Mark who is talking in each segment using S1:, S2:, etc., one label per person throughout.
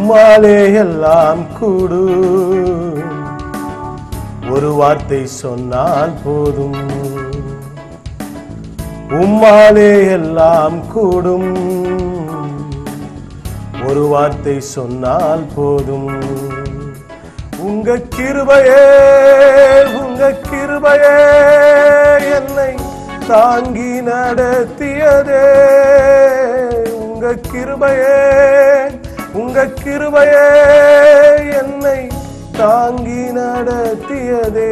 S1: உம்மாலே எல்லாம் கூடு ஒரு வார்த்தை சொன்னால் போதும் உம்மாலே எல்லாம் கூடும் ஒரு வார்த்தை சொன்னால் போதும் உங்க கிருபையே உங்க கிருபையே என்னை தாங்கி நடத்தியதே உங்க கிருபையே உங்க கிருபையே என்னை தாங்கி நடத்தியதே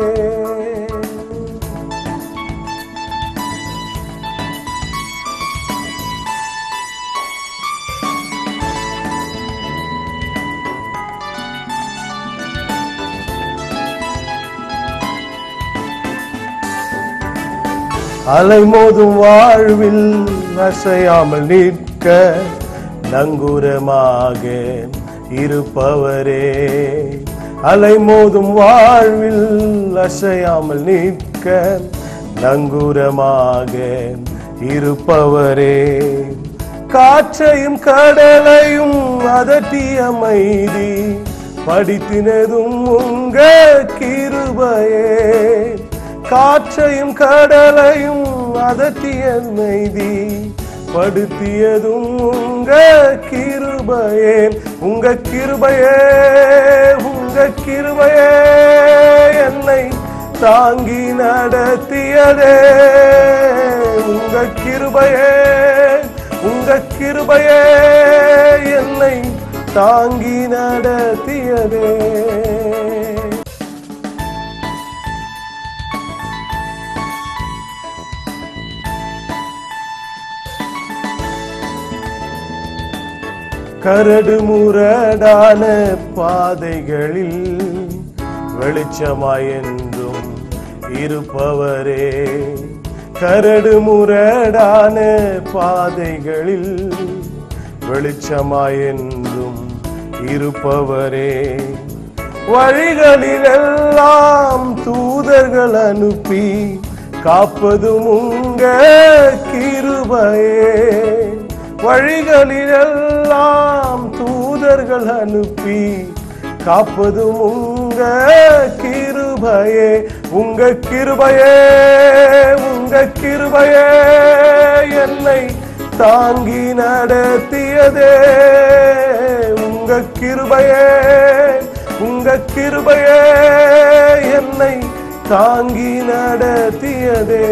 S1: அலைமோதும் வாழ்வில் அசையாமல் நிற்க நங்கூரமாக இருப்பவரே அலைமோதும் வாழ்வில் அசையாமல் நிற்க நங்கூரமாக இருப்பவரே காற்றையும் கடலையும் அதட்டி அமைதி படித்தினதும் உங்க கிருபையே காற்றையும் கடலையும் அதட்டிய அமைதி படுத்தியதும் உங்க கிருபையே உங்க கிருபையே உங்க கிருபையே என்னை தாங்கி நடத்தியதே உங்க கிருபையே உங்க கிருபையே என்னை தாங்கி நடத்தியதே கரடு முரடான பாதைகளில் வெளிச்சமாயென்றும் இருப்பவரே கரடு முரடான பாதைகளில் வெளிச்சமாயென்றும் இருப்பவரே வழிகளிலெல்லாம் தூதர்கள் அனுப்பி காப்பதும் உங்க கிருபையே வழிகளிலெல்லாம் தூதர்கள் அனுப்பி காப்பதும் உங்க கிருபையே உங்க கிருபையே உங்க கிருபையே என்னை தாங்கி நடத்தியதே உங்க கிருபையே உங்க கிருபையே என்னை தாங்கி நடத்தியதே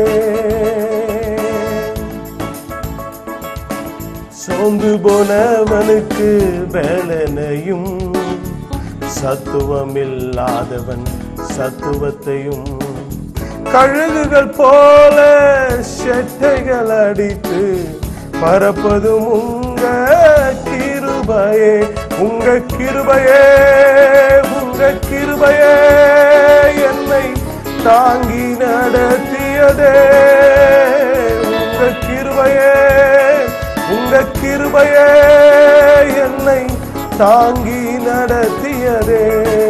S1: சோர்ந்து போனவனுக்கு வேலனையும் சத்துவம் இல்லாதவன் சத்துவத்தையும் கழுகுகள் போல செட்டைகள் அடித்து பறப்பதும் உங்க கிருபையே உங்க கிருபையே உங்க கிருபையே என்னை தாங்கி நடத்தியதே உங்க கிருபையே உங்க கிருபையே என்னை தாங்கி நடத்தியதே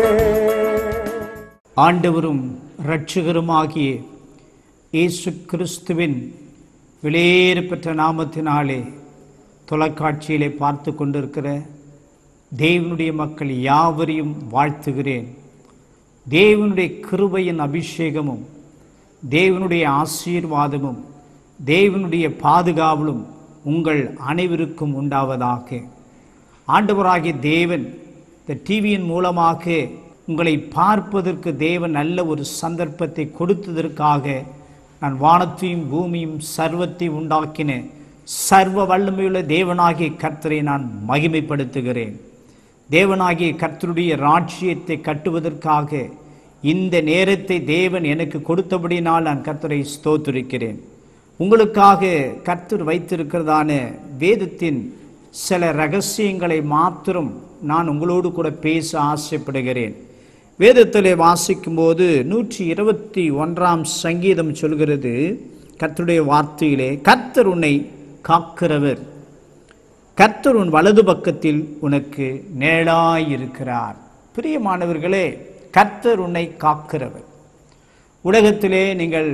S2: ஆண்டவரும் இரட்சகருமாகிய இயேசு கிறிஸ்துவின் வெளியேறப்பெற்ற நாமத்தினாலே தொலைக்காட்சியிலே பார்த்து கொண்டிருக்கிற தேவனுடைய மக்கள் யாவரையும் வாழ்த்துகிறேன் தேவனுடைய கிருபையின் அபிஷேகமும் தேவனுடைய ஆசீர்வாதமும் தேவனுடைய பாதுகாவலும் உங்கள் அனைவருக்கும் உண்டாவதாக ஆண்டவராகிய தேவன் இந்த டிவியின் மூலமாக உங்களை பார்ப்பதற்கு தேவன் நல்ல ஒரு சந்தர்ப்பத்தை கொடுத்ததற்காக நான் வானத்தையும் பூமியும் சர்வத்தை உண்டாக்கின சர்வ வல்லமையுள்ள தேவனாகிய கர்த்தரை நான் மகிமைப்படுத்துகிறேன் தேவனாகிய கர்த்தருடைய ராட்சியத்தை கட்டுவதற்காக இந்த நேரத்தை தேவன் எனக்கு கொடுத்தபடினால் நான் கர்த்தரை ஸ்தோத்திருக்கிறேன் உங்களுக்காக கர்த்தர் வைத்திருக்கிறதான வேதத்தின் சில ரகசியங்களை மாத்திரம் நான் உங்களோடு கூட பேச ஆசைப்படுகிறேன் வேதத்திலே வாசிக்கும்போது நூற்றி இருபத்தி ஒன்றாம் சங்கீதம் சொல்கிறது கர்த்தருடைய வார்த்தையிலே கர்த்தர் உன்னை காக்கிறவர் கர்த்தர் உன் வலது பக்கத்தில் உனக்கு நேளாயிருக்கிறார் பிரியமானவர்களே கர்த்தர் உன்னை காக்கிறவர் உலகத்திலே நீங்கள்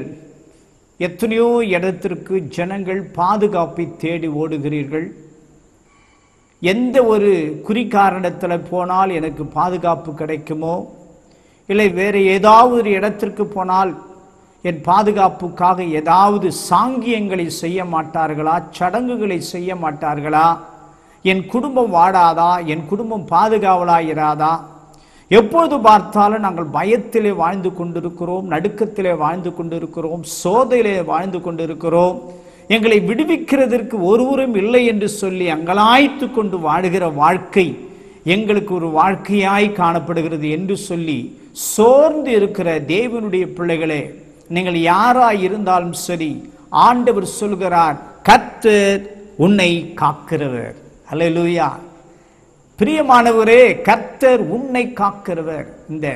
S2: எத்தனையோ இடத்திற்கு ஜனங்கள் பாதுகாப்பை தேடி ஓடுகிறீர்கள் எந்த ஒரு குறிக்காரணத்தில் போனால் எனக்கு பாதுகாப்பு கிடைக்குமோ இல்லை வேறு ஏதாவது ஒரு இடத்திற்கு போனால் என் பாதுகாப்புக்காக ஏதாவது சாங்கியங்களை செய்ய மாட்டார்களா சடங்குகளை செய்ய மாட்டார்களா என் குடும்பம் வாடாதா என் குடும்பம் பாதுகாவலாயிராதா எப்பொழுது பார்த்தாலும் நாங்கள் பயத்திலே வாழ்ந்து கொண்டிருக்கிறோம் நடுக்கத்திலே வாழ்ந்து கொண்டிருக்கிறோம் சோதையிலே வாழ்ந்து கொண்டிருக்கிறோம் எங்களை விடுவிக்கிறதற்கு ஒருவரும் இல்லை என்று சொல்லி அங்கலாய்த்து கொண்டு வாழுகிற வாழ்க்கை எங்களுக்கு ஒரு வாழ்க்கையாய் காணப்படுகிறது என்று சொல்லி சோர்ந்து இருக்கிற தேவனுடைய பிள்ளைகளே நீங்கள் யாராய் இருந்தாலும் சரி ஆண்டவர் சொல்கிறார் கர்த்தர் உன்னை காக்கிறவர் அல்லேலூயா பிரியமானவரே கர்த்தர் உன்னை காக்கிறவர் இந்த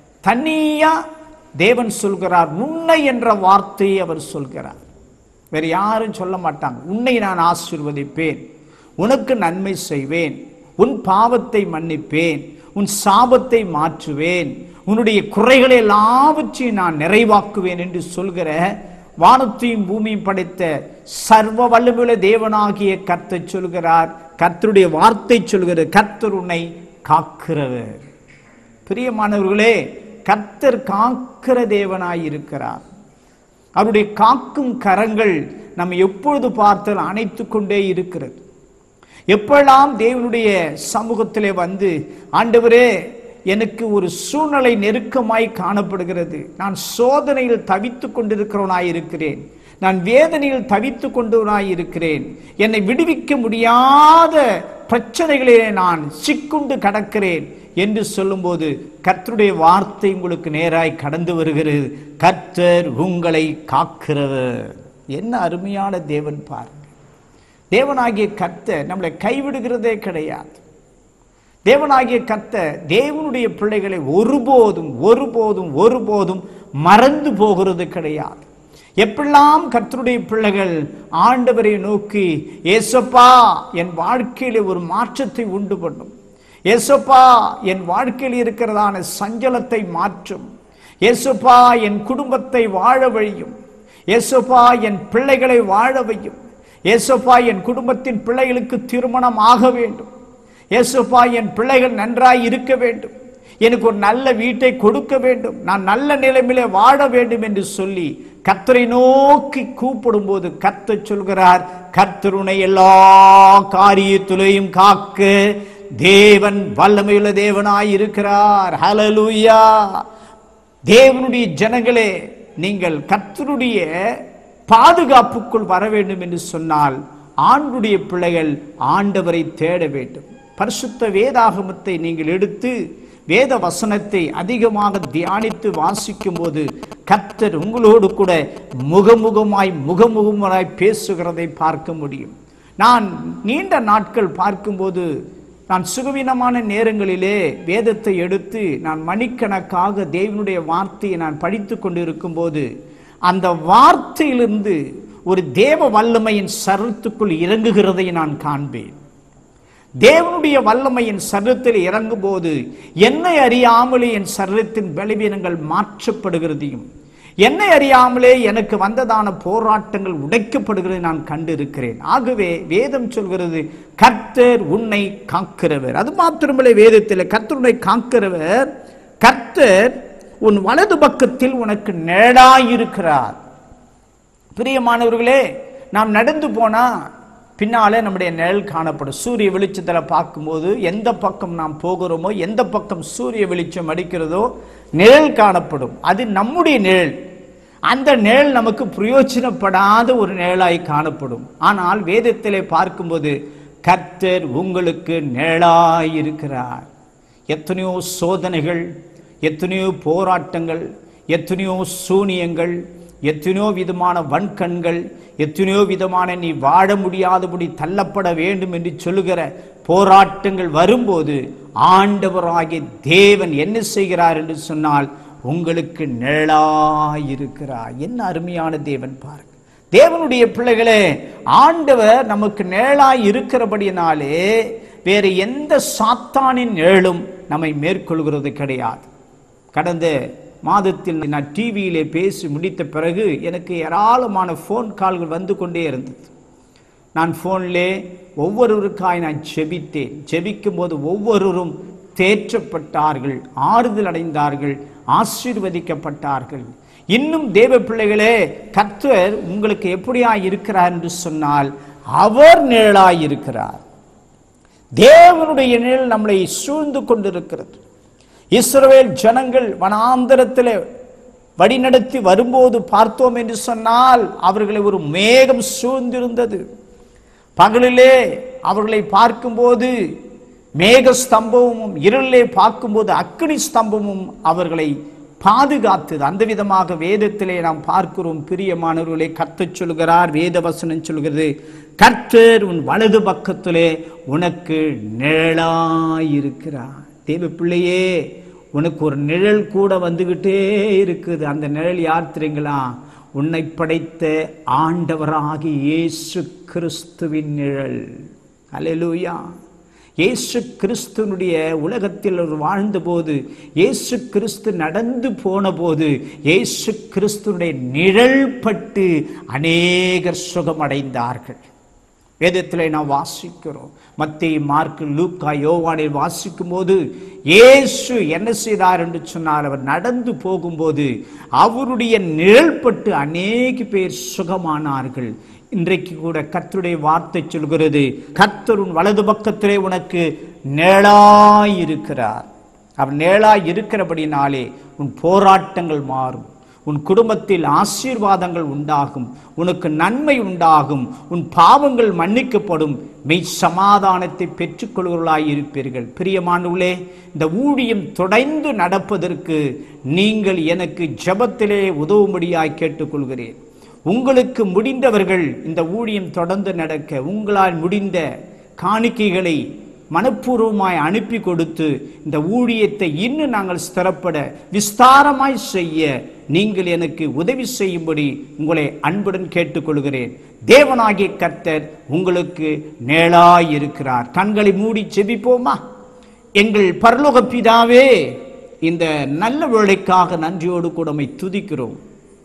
S2: தனியா தேவன் சொல்கிறார் உன்னை என்ற வார்த்தையை அவர் சொல்கிறார் வேற யாரும் சொல்ல மாட்டாங்க உன்னை நான் ஆசீர்வதிப்பேன் உனக்கு நன்மை செய்வேன் உன் பாவத்தை மன்னிப்பேன் உன் சாபத்தை மாற்றுவேன் உன்னுடைய குறைகளை எல்லாவற்றையும் நான் நிறைவாக்குவேன் என்று சொல்கிற வானத்தையும் பூமியும் படைத்த சர்வ வல்லமுள்ள தேவனாகிய கர்த்தர் சொல்கிறார் கர்த்தருடைய வார்த்தை சொல்கிறது கர்த்தர் உன்னை காக்கிறவர் பிரியமானவர்களே கர்த்தர் காக்கிற தேவனாய் இருக்கிறார் அவருடைய காக்கும் கரங்கள் நம்ம எப்பொழுது பார்த்தால் அணைத்து கொண்டே இருக்கிறது எப்பெல்லாம் தேவனுடைய சமூகத்திலே வந்து ஆண்டவரே எனக்கு ஒரு சூழ்நிலை நெருக்கமாய் காணப்படுகிறது நான் சோதனையில் தவித்து கொண்டிருக்கிறவனாய் இருக்கிறேன் நான் வேதனையில் தவித்து கொண்டவனாய் இருக்கிறேன் என்னை விடுவிக்க முடியாத பிரச்சனைகளிலே நான் சிக்குண்டு கடக்கிறேன் என்று சொல்லும்போது கர்த்தருடைய வார்த்தை உங்களுக்கு நேராய் கடந்து வருகிறது கர்த்தர் உங்களை காக்கிறவர் என்ன அருமையான தேவன் பாருங்க தேவனாகிய கர்த்தர் நம்மளை கைவிடுகிறதே கிடையாது தேவனாகிய கர்த்தர் தேவனுடைய பிள்ளைகளை ஒருபோதும் ஒருபோதும் ஒருபோதும் மறந்து போகிறது கிடையாது எப்பெல்லாம் கர்த்தருடைய பிள்ளைகள் ஆண்டவரை நோக்கி ஏசப்பா என் வாழ்க்கையில ஒரு மாற்றத்தை உண்டு பண்ணும் ஏசப்பா என் வாழ்க்கையில் இருக்கிறதான சஞ்சலத்தை மாற்றும் ஏசப்பா என் குடும்பத்தை வாழ வழியும் ஏசப்பா என் பிள்ளைகளை வாழ வையும் ஏசப்பா என் குடும்பத்தின் பிள்ளைகளுக்கு திருமணம் ஆக வேண்டும் ஏசப்பா என் பிள்ளைகள் நன்றாய் இருக்க வேண்டும் எனக்கு ஒரு நல்ல வீட்டை கொடுக்க வேண்டும் நான் நல்ல நிலைமையிலே வாழ வேண்டும் என்று சொல்லி கர்த்தரை நோக்கி கூப்பிடும் போது கர்த்தர் சொல்கிறார் கர்த்தருனை எல்லா காரியத்திலையும் காக்க தேவன் வல்லமையுள்ள தேவனாய் இருக்கிறார் ஹalleluya தேவனுடைய ஜனங்களே நீங்கள் கர்த்தருடைய பாதுகாப்புக்குள் வர வேண்டும் என்று சொன்னால் ஆண்டுடைய பிள்ளைகள் ஆண்டவரை தேட வேண்டும் பரிசுத்த வேதாகமத்தை நீங்கள் எடுத்து வேத வசனத்தை அதிகமாக தியானித்து வாசிக்கும் போது கர்த்தர் உங்களோடு கூட முகமுகமாய் முகமுகமாய் பேசுகிறதை பார்க்க முடியும் நான் நீண்ட நாட்கள் பார்க்கும்போது நான் சுகவீனமான நேரங்களிலே வேதத்தை எடுத்து நான் மணிக்கணக்காக தேவனுடைய வார்த்தையை நான் படித்து கொண்டிருக்கும் போது அந்த வார்த்தையிலிருந்து ஒரு தேவ வல்லமையின் சரத்துக்குள் இறங்குகிறதை நான் காண்பேன் தேவனுடைய வல்லமையின் சரீரத்தில் இறங்கும்போது என்னை அறியாமலே என் சரீரத்தின் பலவீனங்கள் மாற்றப்படுகிறதையும் என்னை அறியாமலே எனக்கு வந்ததான போராட்டங்கள் உடைக்கப்படுகிறதை நான் கண்டிருக்கிறேன் ஆகவே வேதம் சொல்கிறது கர்த்தர் உன்னை காக்கிறவர் அது மாத்திரமல்ல வேதத்தில் கர்த்தர் உன்னை காக்கிறவர் கர்த்தர் உன் வலது பக்கத்தில் உனக்கு நேடாயிருக்கிறார் பிரியமானவர்களே நாம் நடந்து போனா பின்னாலே நம்முடைய நிழல் காணப்படும் சூரிய வெளிச்சத்தில் பார்க்கும்போது எந்த பக்கம் நாம் போகிறோமோ எந்த பக்கம் சூரிய வெளிச்சம் அடிக்கிறதோ நிழல் காணப்படும் அது நம்முடைய நிழல் அந்த நிழல் நமக்கு பிரயோஜனப்படாத ஒரு நிழலாய் காணப்படும் ஆனால் வேதத்திலே பார்க்கும்போது கர்த்தர் உங்களுக்கு நிழலாய் இருக்கிறார் எத்தனையோ சோதனைகள் எத்தனையோ போராட்டங்கள் எத்தனையோ சூனியங்கள் எத்தனையோ விதமான வன்கண்கள் எத்தனையோ விதமான நீ வாழ முடியாதபடி தள்ளப்பட வேண்டும் என்று சொல்லுகிற போராட்டங்கள் வரும்போது ஆண்டவராகிய தேவன் என்ன செய்கிறார் என்று சொன்னால் உங்களுக்கு நிழலாயிருக்கிறார் என்ன அருமையான தேவன் பாருங்க தேவனுடைய பிள்ளைகளே ஆண்டவர் நமக்கு நிழலாய் இருக்கிறபடியினாலே வேறு எந்த சாத்தானின் நிழலும் நம்மை மேற்கொள்கிறது கிடையாது கடந்த மாதத்தில் நான் டிவியிலே பேசி முடித்த பிறகு எனக்கு ஏராளமான ஃபோன் கால்கள் வந்து கொண்டே இருந்தது நான் ஃபோன்லே ஒவ்வொருவருக்காய் நான் ஜெபித்தேன் ஜெபிக்கும் போது ஒவ்வொருவரும் தேற்றப்பட்டார்கள் ஆறுதல் அடைந்தார்கள் ஆசீர்வதிக்கப்பட்டார்கள் இன்னும் தேவ பிள்ளைகளே கர்த்தர் உங்களுக்கு எப்படியா இருக்கிறார் என்று சொன்னால் அவர் நிழலாய் இருக்கிறார் தேவனுடைய நிழல் நம்மளை சூழ்ந்து கொண்டிருக்கிறது இஸ்ரவேல் ஜனங்கள் வனாந்தரத்தில் வழிநடத்தி வரும்போது பார்த்தோம் என்று சொன்னால் அவர்களை ஒரு மேகம் சூழ்ந்திருந்தது பகலிலே அவர்களை பார்க்கும்போது மேக ஸ்தம்பமும் இருளிலே பார்க்கும்போது அக்கினி ஸ்தம்பமும் அவர்களை பாதுகாத்தது அந்த விதமாக வேதத்திலே நாம் பார்க்கிறோம் பிரியமானவர்களை கர்த்தர் சொல்கிறார் வேத வசனம் சொல்கிறது கர்த்தர் உன் வலது பக்கத்திலே உனக்கு நிழலாயிருக்கிறார் தேவ பிள்ளையே உனக்கு ஒரு நிழல் கூட வந்துகிட்டே இருக்குது அந்த நிழல் யார் தெரியுங்களா உன்னை படைத்த ஆண்டவராகி இயேசு கிறிஸ்துவின் நிழல் அல்லேலூயா இயேசு கிறிஸ்துனுடைய உலகத்தில் அவர் வாழ்ந்தபோது இயேசு கிறிஸ்து நடந்து போன போது இயேசு கிறிஸ்துனுடைய நிழல் பட்டு அநேகர் சுகமடைந்தார்கள் வேதத்திலே நாம் வாசிக்கிறோம் மத்திய மார்க்கு லூக்கா யோவானில் வாசிக்கும் போது இயேசு என்ன செய்தார் என்று சொன்னால் அவர் நடந்து போகும்போது அவருடைய நிழல் பட்டு அநேக பேர் சுகமானார்கள் இன்றைக்கு கூட கர்த்தருடைய வார்த்தை சொல்கிறது கர்த்தர் உன் வலது பக்கத்திலே உனக்கு நேளாயிருக்கிறார் அவர் நேளாய் இருக்கிறபடினாலே உன் போராட்டங்கள் மாறும் உன் குடும்பத்தில் ஆசீர்வாதங்கள் உண்டாகும் உனக்கு நன்மை உண்டாகும் உன் பாவங்கள் மன்னிக்கப்படும் மெய் சமாதானத்தை பெற்றுக்கொள்வர்களாய் இருப்பீர்கள் பிரியமானவர்களே இந்த ஊழியம் தொடர்ந்து நடப்பதற்கு நீங்கள் எனக்கு ஜெபத்திலே உதவும்படியாய் கேட்டுக்கொள்கிறேன் உங்களுக்கு முடிந்தவர்கள் இந்த ஊழியம் தொடர்ந்து நடக்க உங்களால் முடிந்த காணிக்கைகளை மனப்பூர்வமாய் அனுப்பி கொடுத்து இந்த ஊழியத்தை இன்னும் நாங்கள் ஸ்திரப்பட விஸ்தாரமாய் செய்ய நீங்கள் எனக்கு உதவி செய்யும்படி உங்களை அன்புடன் கேட்டுக்கொள்கிறேன் தேவனாகிய கர்த்தர் உங்களுக்கு நேளாய் இருக்கிறார் கண்களை மூடி செபிப்போமா எங்கள் பரலோக பிதாவே இந்த நல்ல வேலைக்காக நன்றியோடு கூடமை துதிக்கிறோம்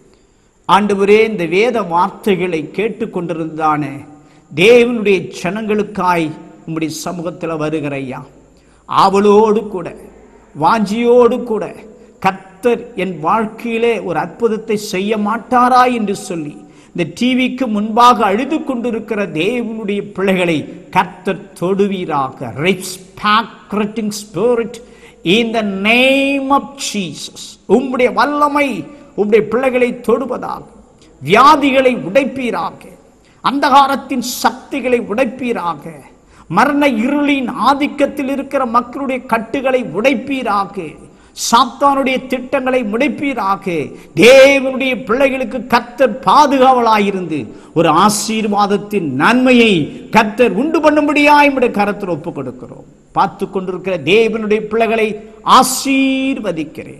S2: ஆண்டவரே இந்த வேத வார்த்தைகளை கேட்டுக்கொண்டிருந்தான தேவனுடைய ஜனங்களுக்காய் உம்முடைய சமூகத்தில் வருகிற ஐயா ஆவலோடு கூட வாஞ்சியோடு கூட கர்த்தர் என் வாழ்க்கையிலே ஒரு அற்புதத்தை செய்ய மாட்டாரா என்று சொல்லி இந்த டிவிக்கு முன்பாக அழுது கொண்டிருக்கிற தேவனுடைய பிள்ளைகளை கர்த்தர் தொடுவீராக ரெஸ்பாக்ரட்டிங் spirit in the name of Jesus உம்முடைய வல்லமை உம்முடைய பிள்ளைகளை தொடுவதாக வியாதிகளை உடைப்பீராக அந்தகாரத்தின் சக்திகளை உடைப்பீராக மரண இருளின் ஆதிக்கத்தில் இருக்கிற மக்களுடைய கட்டுகளை உடைப்பீராக சாத்தானுடைய திட்டங்களை முடைப்பீராக தேவனுடைய பிள்ளைகளுக்கு கர்த்தர் பாதுகாவலாயிருந்து ஒரு ஆசீர்வாதத்தின் நன்மையை கர்த்தர் உண்டு பண்ணும்படியாய் நம்முடைய கரத்தில் ஒப்புக் கொடுக்கிறோம் பார்த்து கொண்டிருக்கிற தேவனுடைய பிள்ளைகளை ஆசீர்வதிக்கிறேன்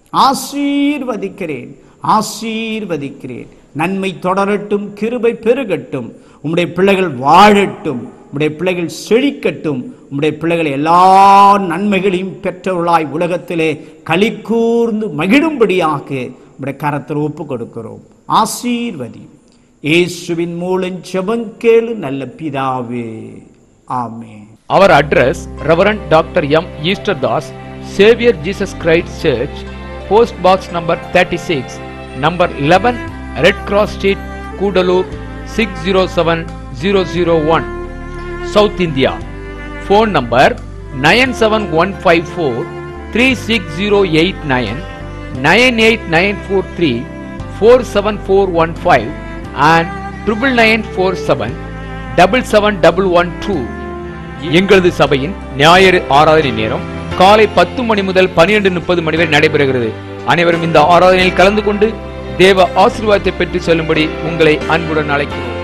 S2: ஆசீர்வதிக்கிறேன் ஆசீர்வதிக்கிறேன் நன்மை தொடரட்டும் கிருபை பெருகட்டும் உம்முடைய பிள்ளைகள் வாழட்டும் உம்முடைய பிள்ளைகள் செழிக்கட்டும் உம்முடைய பிள்ளைகள் எல்லா நன்மைகளையும் பெற்றவர்களாய் உலகத்திலே களி கூர்ந்து மகிழும்படியாக உம்முடைய கரத்தில் ஒப்பு கொடுக்கிறோம் ஆசீர்வதி இயேசுவின் மூலம் ஜெபம் கேளு நல்ல பிதாவே ஆமென்
S3: Our address Reverend Dr. M. Easter Das, Savior Jesus Christ Church, Post Box number 36, number 11, Red Cross Street, Kudalur 607001, South India. Phone number 97154 36089 98943 47415 and 99947 77112 எங்களது சபையின் ஞாயிறு ஆராதனை நேரம் காலை பத்து மணி முதல் பனிரெண்டு முப்பது மணி வரை நடைபெறுகிறது அனைவரும் இந்த ஆராதனையில் கலந்து கொண்டு தேவ ஆசீர்வாதத்தை பெற்று செல்லும்படி உங்களை அன்புடன் அழைக்கிறோம்